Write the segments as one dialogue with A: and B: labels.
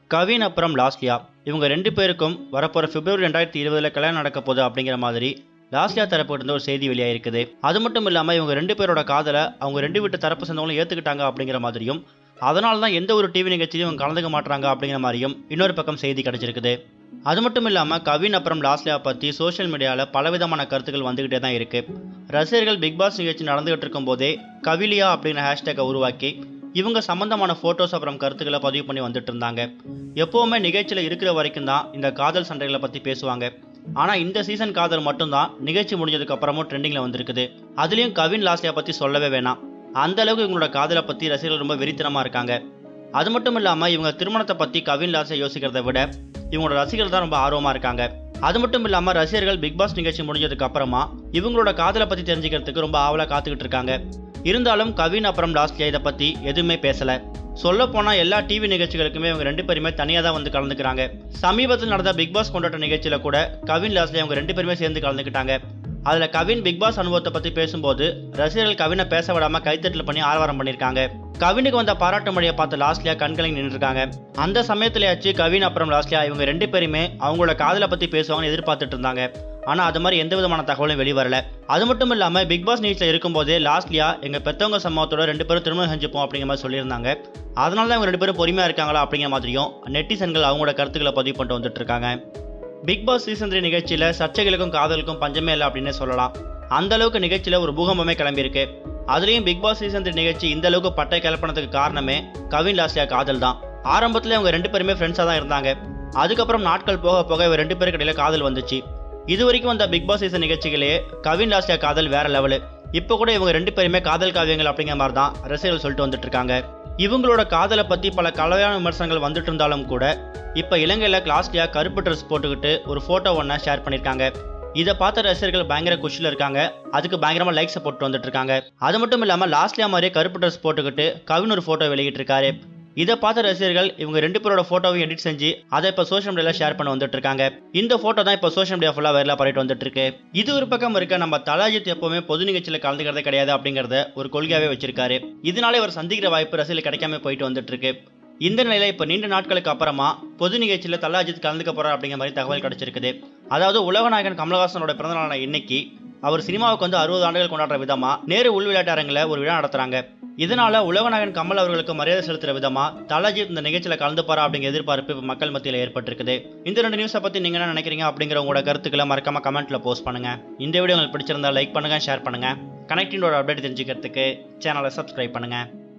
A: கவின் அப்புறம் லாஸ்லியா இவங்க ரெண்டு பேருக்கும் வரப்போகிற பிப்ரவரி ரெண்டாயிரத்தி இருபதில் கல்யாணம் நடக்க போகுது அப்படிங்கிற மாதிரி லாஸ்லியா தரப்பு இருந்து ஒரு செய்தி வெளியாயிருக்குது அது மட்டும் இல்லாமல் இவங்க ரெண்டு பேரோட காதலை அவங்க ரெண்டு வீட்டு தரப்பு சேர்ந்தவங்களும் ஏற்றுக்கிட்டாங்க அப்படிங்கிற மாதிரியும் அதனால தான் எந்த ஒரு டிவி நிகழ்ச்சியிலும் இவங்க கலந்துக்க மாட்டாங்க அப்படிங்கிற மாதிரியும் இன்னொரு பக்கம் செய்தி கிடைச்சிருக்குது அது மட்டும் இல்லாமல் கவின் அப்புறம் லாஸ்லியா பற்றி சோஷியல் மீடியாவில் பலவிதமான கருத்துக்கள் வந்துக்கிட்டே தான் இருக்குது ரசிகர்கள் பிக் பாஸ் நிகழ்ச்சி நடந்துகிட்டு இருக்கும்போதே கவிலியா அப்படிங்கிற ஹேஷ்டேக்கை உருவாக்கி இவங்க சம்பந்தமான ஃபோட்டோஸ் அப்புறம் கருத்துக்களை பதிவு பண்ணி வந்துட்டு இருந்தாங்க எப்போவுமே நிகழ்ச்சியில் இருக்கிற வரைக்கும் தான் இந்த காதல் சண்டைகளை பற்றி பேசுவாங்க ஆனால் இந்த சீசன் காதல் மட்டும்தான் நிகழ்ச்சி முடிஞ்சதுக்கு அப்புறமும் ட்ரெண்டிங்கில் வந்திருக்குது அதுலேயும் கவின் லாஸ்லியா பற்றி சொல்லவே வேணாம் அந்த அளவுக்கு இவங்களோட காதலை பற்றி ரசிகர்கள் ரொம்ப வெறித்தனமாக இருக்காங்க அது மட்டும் இல்லாமல் இவங்க திருமணத்தை பற்றி கவின் லாஸ்லியா யோசிக்கிறத விட இவங்களோட ரசிகர்கள் தான் ரொம்ப ஆர்வமாக இருக்காங்க அது மட்டும் இல்லாமல் ரசிகர்கள் பிக் பாஸ் நிகழ்ச்சி முடிஞ்சதுக்கு அப்புறமா இவங்களோட காதலை பற்றி தெரிஞ்சுக்கிறதுக்கு ரொம்ப ஆவலாக காத்துக்கிட்டு இருக்காங்க இருந்தாலும் கவின் அப்புறம் லாஸ்ட்லியா இதை பற்றி எதுவுமே பேசலை சொல்ல போனால் எல்லா டிவி நிகழ்ச்சிகளுக்குமே இவங்க ரெண்டு பேருமே தனியாக தான் வந்து கலந்துக்கிறாங்க சமீபத்தில் நடந்த பிக் பாஸ் கொண்டாட்ட நிகழ்ச்சியில் கூட கவின் லாஸ்ட்லியா அவங்க ரெண்டு பேருமே சேர்ந்து கலந்துக்கிட்டாங்க அதில் கவின் பிக் பாஸ் அனுபவத்தை பற்றி பேசும்போது ரசிகர்கள் கவினை பேச விடாமல் கைத்தட்டல் பண்ணி ஆரவாரம் பண்ணியிருக்காங்க கவினுக்கு வந்த பாராட்டு மொழியை பார்த்து லாஸ்ட்லியா கண்களை நின்றுருக்காங்க அந்த சமயத்திலேயாச்சு கவின் அப்புறம் லாஸ்ட்லியா இவங்க ரெண்டு பேருமே அவங்களோட காதலை பற்றி பேசுவாங்கன்னு எதிர்பார்த்துட்டு இருந்தாங்க ஆனால் அது மாதிரி எந்த விதமான தகவலும் வெளிவரல அது மட்டும் இல்லாமல் பிக் பாஸ் நியூஸில் இருக்கும்போதே லாஸ்ட்லியா எங்கள் பெற்றவங்க சம்பவத்தோட ரெண்டு பேரும் திருமணம் செஞ்சுப்போம் அப்படிங்கிற மாதிரி சொல்லியிருந்தாங்க அதனால தான் இவங்க ரெண்டு பேரும் பொறுமையாக இருக்காங்களா அப்படிங்கிற மாதிரியும் நெட்டிசன்கள் அவங்களோட கருத்துக்களை பதிவு பண்ணிட்டு வந்துட்டு இருக்காங்க பிக் பாஸ் சீசன் த்ரீ நிகழ்ச்சியில் சர்ச்சைகளுக்கும் காதலுக்கும் பஞ்சமே இல்லை அப்படின்னு சொல்லலாம் அந்த அளவுக்கு நிகழ்ச்சியில் ஒரு பூகம்பமே கிளம்பியிருக்கு அதுலேயும் பிக் பாஸ் சீசன் த்ரீ நிகழ்ச்சி இந்த அளவுக்கு பட்டை கிளப்பினதுக்கு காரணமே கவின் லாஸ்லியா காதல் தான் ஆரம்பத்தில் இவங்க ரெண்டு பேருமே ஃப்ரெண்ட்ஸாக தான் இருந்தாங்க அதுக்கப்புறம் நாட்கள் போக போக இவங்க ரெண்டு பேருக்கு இடையில காதல் வந்துச்சு இது வரைக்கும் வந்த பிக் பாஸ் சீசன் நிகழ்ச்சிகளே கவின் லாஸ்லியா காதல் வேற லெவலு இப்போ கூட இவங்க ரெண்டு பேருமே காதல் காவியங்கள் அப்படிங்கிற மாதிரி தான் ரசிகர்கள் சொல்லிட்டு வந்துட்டு இருக்காங்க இவங்களோட காதலை பற்றி பல கலவையான விமர்சனங்கள் வந்துட்டு இருந்தாலும் கூட இப்போ இலங்கையில் கிளாஸ்லியா கருப்பு ட்ரெஸ் போட்டுக்கிட்டு ஒரு ஃபோட்டோ ஒன்றை ஷேர் பண்ணியிருக்காங்க இதை பார்த்த ரசிகர்கள் பயங்கர குஷியில் இருக்காங்க அதுக்கு பயங்கரமாக லைக்ஸை போட்டு வந்துட்டு இருக்காங்க அது மட்டும் இல்லாமல் லாஸ்ட்லியா மாதிரியே கருப்பு ட்ரெஸ் போட்டுக்கிட்டு கவின் ஒரு ஃபோட்டோ வெளியிட்டிருக்காரு இதை பார்த்த ரசிகர்கள் இவங்க ரெண்டு பேரோட ஃபோட்டோவையும் எடிட் செஞ்சு அதை இப்போ சோஷியல் மீடியாவில் ஷேர் பண்ண வந்துட்டு இருக்காங்க இந்த ஃபோட்டோ தான் இப்போ சோஷியல் மீடியா ஃபுல்லாக வைரலாக பண்ணிட்டு வந்துட்டு இருக்கு இது ஒரு பக்கம் இருக்க நம்ம தலாஜித் எப்பவுமே பொது நிகழ்ச்சியில் கலந்துக்கிறதே கிடையாது அப்படிங்கிறத ஒரு கொள்கையாகவே வச்சிருக்காரு இதனால இவர் சந்திக்கிற வாய்ப்பு ரசிகர்கள் கிடைக்காம போயிட்டு வந்துட்டு இருக்கு இந்த நிலையில இப்போ நீண்ட நாட்களுக்கு அப்புறமா பொது நிகழ்ச்சியில் தல்லா அஜித் கலந்துக்க போறார் அப்படிங்கிற மாதிரி தகவல் கிடைச்சிருக்குது அதாவது உலகநாயகன் கமலஹாசனோட பிறந்தநாளான இன்னைக்கு அவர் சினிமாவுக்கு வந்து அறுபது ஆண்டுகள் கொண்டாடுற விதமா நேரு உள் விளையாட்டு அரங்கில் ஒரு விழா நடத்துறாங்க இதனால உலகநாயகன் கமல் அவர்களுக்கு மரியாதை செலுத்துற விதமா தலாஜித் இந்த நிகழ்ச்சியில கலந்துப்பாரா அப்படிங்கிற எதிர்பார்ப்பு இப்போ மக்கள் மத்தியில் ஏற்பட்டிருக்குது இந்த ரெண்டு நியூஸை பத்தி நீங்க என்ன நினைக்கிறீங்க அப்படிங்கிற உங்களோட கருத்துக்களை மறக்காம கமெண்ட்ல போஸ்ட் பண்ணுங்க இந்த வீடியோ உங்களுக்கு பிடிச்சிருந்தா லைக் பண்ணுங்க ஷேர் பண்ணுங்க கனெக்டிங்கோட அப்டேட் தெரிஞ்சுக்கிறதுக்கு சேனலை சப்ஸ்கிரைப் பண்ணுங்க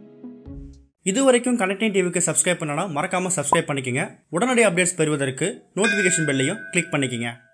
A: இது வரைக்கும் கனெக்டிங் டிவிக்கு சப்ஸ்கிரைப் பண்ணனா மறக்காம சப்ஸ்கிரைப் பண்ணிக்கங்க உடனடி அப்டேட்ஸ் பெறுவதற்கு நோட்டிஃபிகேஷன் பெல்லையும் கிளிக் பண்ணிக்கங்க